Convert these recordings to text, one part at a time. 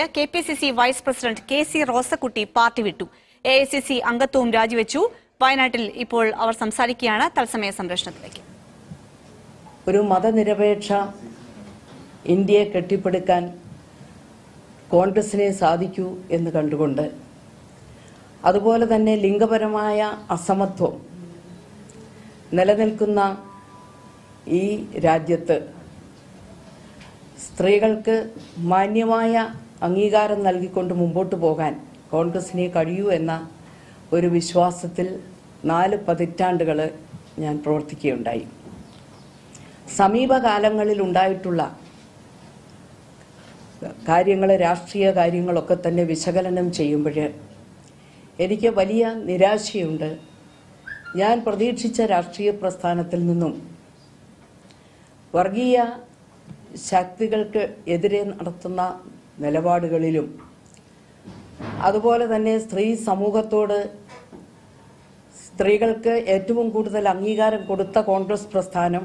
K P C C vice president K C Rosakutty party വിട്ടു A I C C അംഗത്വവും രാജിവെച്ചു വയനാട്ടിൽ ഇപ്പോൾ അവർ സംസാരിക്കുകയാണ് തത്സമയ സംരക്ഷണത്തിലേക്ക് ഒരു മതനിരപേക്ഷ ഇന്ത്യയെ കെട്ടിപ്പടുക്കാൻ കോൺഗ്രസിനെ സാധിക്കൂ എന്ന് കണ്ടുകൊണ്ട് അതുപോലെ തന്നെ ലിംഗപരമായ അസമത്വം നിലനിൽക്കുന്ന ഈ രാജ്യത്ത് സ്ത്രീകൾക്ക് മാന്യമായ അംഗീകാരം നൽകിക്കൊണ്ട് മുമ്പോട്ട് പോകാൻ കോൺഗ്രസിനെ കഴിയൂ എന്ന ഒരു വിശ്വാസത്തിൽ നാല് പതിറ്റാണ്ടുകൾ ഞാൻ പ്രവർത്തിക്കുകയുണ്ടായി സമീപകാലങ്ങളിൽ ഉണ്ടായിട്ടുള്ള കാര്യങ്ങൾ രാഷ്ട്രീയ കാര്യങ്ങളൊക്കെ തന്നെ വിശകലനം ചെയ്യുമ്പോൾ എനിക്ക് വലിയ നിരാശയുണ്ട് ഞാൻ പ്രതീക്ഷിച്ച രാഷ്ട്രീയ പ്രസ്ഥാനത്തിൽ നിന്നും വർഗീയ ശക്തികൾക്ക് എതിരെ നടത്തുന്ന നിലപാടുകളിലും അതുപോലെ തന്നെ സ്ത്രീ സമൂഹത്തോട് സ്ത്രീകൾക്ക് ഏറ്റവും കൂടുതൽ അംഗീകാരം കൊടുത്ത കോൺഗ്രസ് പ്രസ്ഥാനം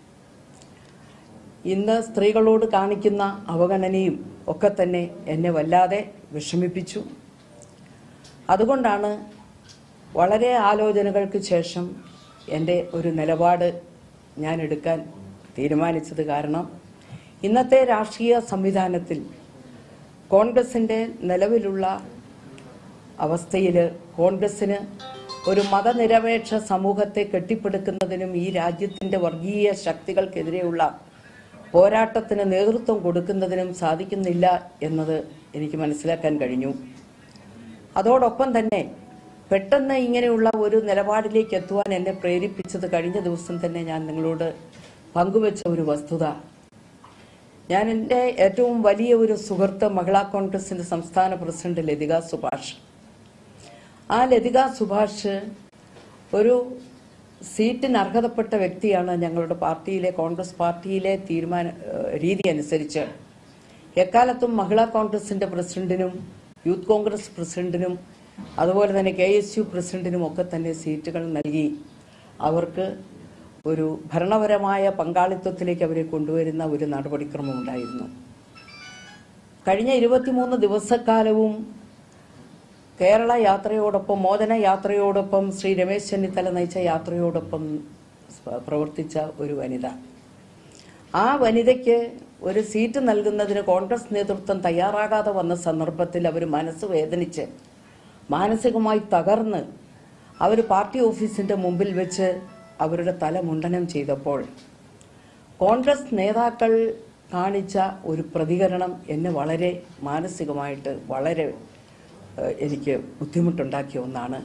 ഇന്ന് സ്ത്രീകളോട് കാണിക്കുന്ന അവഗണനയും ഒക്കെ തന്നെ എന്നെ വല്ലാതെ വിഷമിപ്പിച്ചു അതുകൊണ്ടാണ് വളരെ ആലോചനകൾക്ക് ശേഷം എൻ്റെ ഒരു നിലപാട് ഞാൻ എടുക്കാൻ തീരുമാനിച്ചത് കാരണം ഇന്നത്തെ രാഷ്ട്രീയ സംവിധാനത്തിൽ കോൺഗ്രസിൻ്റെ നിലവിലുള്ള അവസ്ഥയിൽ കോൺഗ്രസ്സിന് ഒരു മതനിരപേക്ഷ സമൂഹത്തെ കെട്ടിപ്പടുക്കുന്നതിനും ഈ രാജ്യത്തിൻ്റെ വർഗീയ ശക്തികൾക്കെതിരെയുള്ള പോരാട്ടത്തിന് നേതൃത്വം കൊടുക്കുന്നതിനും സാധിക്കുന്നില്ല എന്നത് എനിക്ക് മനസ്സിലാക്കാൻ കഴിഞ്ഞു അതോടൊപ്പം തന്നെ പെട്ടെന്ന് ഇങ്ങനെയുള്ള ഒരു നിലപാടിലേക്ക് എത്തുവാൻ എന്നെ പ്രേരിപ്പിച്ചത് കഴിഞ്ഞ ദിവസം തന്നെ ഞാൻ നിങ്ങളോട് പങ്കുവച്ച ഒരു വസ്തുത ഞാൻ എൻ്റെ ഏറ്റവും വലിയ ഒരു സുഹൃത്ത് മഹിളാ കോൺഗ്രസിന്റെ സംസ്ഥാന പ്രസിഡന്റ് ലതിക സുഭാഷ് ആ ലതിക സുഭാഷ് ഒരു സീറ്റിന് അർഹതപ്പെട്ട വ്യക്തിയാണ് ഞങ്ങളുടെ പാർട്ടിയിലെ കോൺഗ്രസ് പാർട്ടിയിലെ തീരുമാന ഏഹ് രീതി അനുസരിച്ച് എക്കാലത്തും മഹിളാ കോൺഗ്രസിന്റെ പ്രസിഡന്റിനും യൂത്ത് കോൺഗ്രസ് പ്രസിഡന്റിനും അതുപോലെ തന്നെ കെ എസ് യു പ്രസിഡന്റിനും ഒക്കെ തന്നെ സീറ്റുകൾ നൽകി അവർക്ക് ഒരു ഭരണപരമായ പങ്കാളിത്തത്തിലേക്ക് അവരെ കൊണ്ടുവരുന്ന ഒരു നടപടിക്രമം ഉണ്ടായിരുന്നു കഴിഞ്ഞ ഇരുപത്തിമൂന്ന് ദിവസക്കാലവും കേരള യാത്രയോടൊപ്പം മോചന യാത്രയോടൊപ്പം ശ്രീ രമേശ് ചെന്നിത്തല നയിച്ച യാത്രയോടൊപ്പം സ്വ- പ്രവർത്തിച്ച ഒരു വനിത ആ വനിതയ്ക്ക് ഒരു സീറ്റ് നൽകുന്നതിന് കോൺഗ്രസ് നേതൃത്വം തയ്യാറാകാതെ വന്ന സന്ദർഭത്തിൽ അവർ മനസ്സ് വേദനിച്ച് മാനസികമായി തകർന്ന് അവർ പാർട്ടി ഓഫീസിന്റെ മുമ്പിൽ വെച്ച് അവരുടെ തല മുണ്ടനം ചെയ്തപ്പോൾ കോൺഗ്രസ് നേതാക്കൾ കാണിച്ച ഒരു പ്രതികരണം എന്നെ വളരെ മാനസികമായിട്ട് വളരെ ഏഹ്, എനിക്ക് ബുദ്ധിമുട്ടുണ്ടാക്കിയ ഒന്നാണ്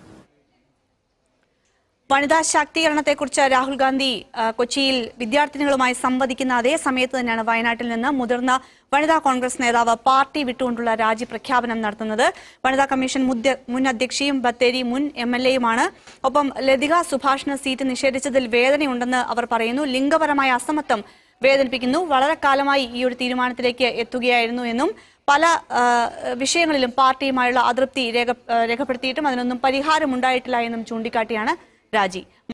വനിതാ ശാക്തീകരണത്തെക്കുറിച്ച് രാഹുൽ ഗാന്ധി ആ, കൊച്ചിയിൽ വിദ്യാർത്ഥിനികളുമായി സംവദിക്കുന്ന അതേ സമയത്ത് തന്നെയാണ് വയനാട്ടിൽ നിന്ന് മുതിർന്ന വനിതാ കോൺഗ്രസ് നേതാവ് പാർട്ടി വിട്ടുകൊണ്ടുള്ള രാജി പ്രഖ്യാപനം നടത്തുന്നത് വനിതാ കമ്മീഷൻ മുദ്യ- മുൻ അധ്യക്ഷയും ബത്തേരി മുൻ എം എൽ എയുമാണ് ഒപ്പം ലതിക സുഭാഷിന് സീറ്റ് നിഷേധിച്ചതിൽ വേദനയുണ്ടെന്ന് അവർ പറയുന്നു ലിംഗപരമായ അസമത്വം വേദനിപ്പിക്കുന്നു വളരെ കാലമായി ഈ ഒരു തീരുമാനത്തിലേക്ക് എത്തുകയായിരുന്നു എന്നും പല ആ, വിഷയങ്ങളിലും പാർട്ടിയുമായുള്ള അതൃപ്തി രേഖ ആ, രേഖപ്പെടുത്തിയിട്ടും അതിനൊന്നും പരിഹാരമുണ്ടായിട്ടില്ല എന്നും ചൂണ്ടിക്കാട്ടിയാണ് രാജി